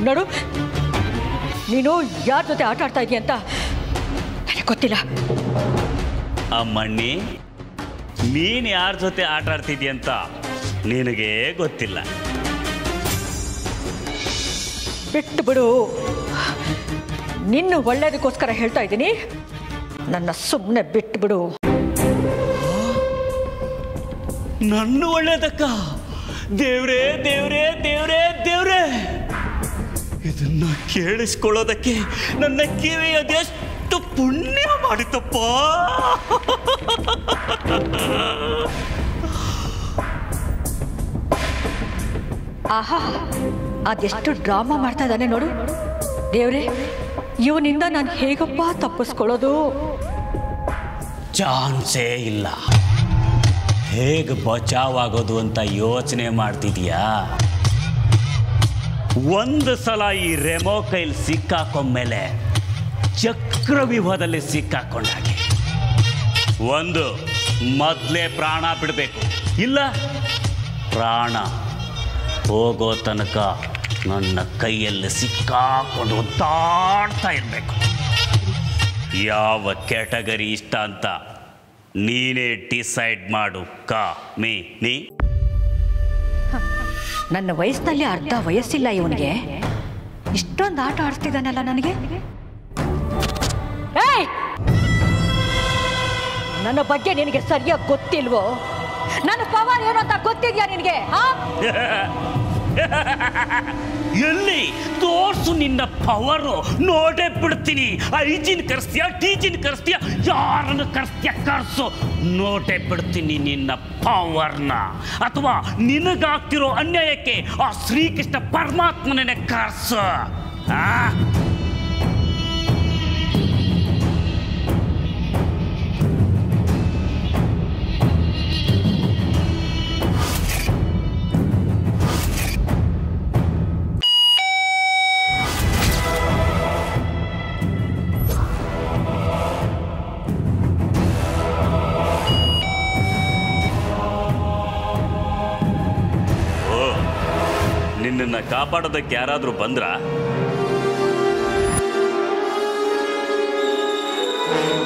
ನೋಡು ನೀನು ಯಾರ ಜೊತೆ ಆಟ ಆಡ್ತಾ ಇದೀಯ ಅಂತ ನನಗೆ ಗೊತ್ತಿಲ್ಲ ಅಮ್ಮಣ್ಣಿ ನೀನು ಯಾರ ಜೊತೆ ಆಟ ಆಡ್ತಿದ್ಯಂತ ನಿನಗೆ ಗೊತ್ತಿಲ್ಲ ಬಿಟ್ಟು ಬಿಡು ನಿನ್ನ ಒಳ್ಳೇದಕ್ಕೋಸ್ಕರ ಹೇಳ್ತಾ ಇದ್ದೀನಿ ನನ್ನ ಸುಮ್ಮನೆ ಬಿಟ್ಟು ಬಿಡು ನನ್ನ ಒಳ್ಳೇದಕ್ಕ ದೇವ್ರೇ ದೇವ್ರೇ ದೇವ್ರೇ ದೇವ್ರೇ ಇದನ್ನ ಕೇಳಿಸ್ಕೊಳ್ಳೋದಕ್ಕೆ ನನ್ನ ಕಿವಿ ಅದೆಷ್ಟು ಪುಣ್ಯ ಮಾಡಿತಪ್ಪ ಆಹಾ ಅದೆಷ್ಟು ಡ್ರಾಮಾ ಮಾಡ್ತಾ ಇದ್ದಾನೆ ನೋಡು ದೇವ್ರೆ ಇವನಿಂದ ನಾನು ಹೇಗಪ್ಪ ತಪ್ಪಿಸ್ಕೊಳ್ಳೋದು ಚಾನ್ಸೇ ಇಲ್ಲ ಹೇಗೆ ಬಚಾವ್ ಆಗೋದು ಅಂತ ಯೋಚನೆ ಮಾಡ್ತಿದ್ಯಾ ಒಂದು ಸಲ ಈ ರೆಮೋ ಕೈಲಿ ಸಿಕ್ಕಾಕೊಂಡ್ಮೇಲೆ ಚಕ್ರವ್ಯೂಹದಲ್ಲಿ ಸಿಕ್ಕಾಕೊಂಡಾಗೆ ಒಂದು ಮೊದಲೇ ಪ್ರಾಣ ಬಿಡಬೇಕು ಇಲ್ಲ ಪ್ರಾಣ ಹೋಗೋ ತನಕ ನನ್ನ ಕೈಯಲ್ಲಿ ಸಿಕ್ಕಾಕೊಂಡು ಒದ್ದಾಡ್ತಾ ಇರಬೇಕು ಯಾವ ಕ್ಯಾಟಗರಿ ಇಷ್ಟ ಅಂತ ನೀನೇ ಡಿಸೈಡ್ ಮಾಡು ಕಾ ಮೀ ನೀ ನನ್ನ ವಯಸ್ಸಿನಲ್ಲಿ ಅರ್ಧ ವಯಸ್ಸಿಲ್ಲ ಇವನಿಗೆ ಇಷ್ಟೊಂದು ಆಟ ಆಡ್ತಿದ್ದಾನಲ್ಲ ನನಗೆ ಏಯ್! ನನ್ನ ಬಗ್ಗೆ ನಿನಗೆ ಸರಿಯಾಗಿ ಗೊತ್ತಿಲ್ವೋ ನನ್ನ ಪವರ್ ಏನು ಅಂತ ಗೊತ್ತಿದ್ಯಾ ನಿನಗೆ ಹಾ ಎಲ್ಲಿ ತೋರ್ಸು ನಿನ್ನ ಪವರು ನೋಡೇ ಬಿಡ್ತೀನಿ ಐಜಿನ್ ಕರ್ಸ್ತೀಯ ಟೀಚಿನ್ ಕರ್ಸ್ತೀಯ ಯಾರನ್ನು ಕರ್ಸ್ತೀಯ ಕರ್ಸು ನೋಡೇ ಬಿಡ್ತೀನಿ ನಿನ್ನ ಪವರ್ನ ಅಥವಾ ನಿನಗಾಗ್ತಿರೋ ಅನ್ಯಾಯಕ್ಕೆ ಆ ಶ್ರೀಕೃಷ್ಣ ಪರಮಾತ್ಮನೇ ಕರ್ಸು ಆ ಓ ನಿನ್ನನ್ನು ಕಾಪಾಡೋದಕ್ಕೆ ಯಾರಾದರೂ ಬಂದ್ರಾ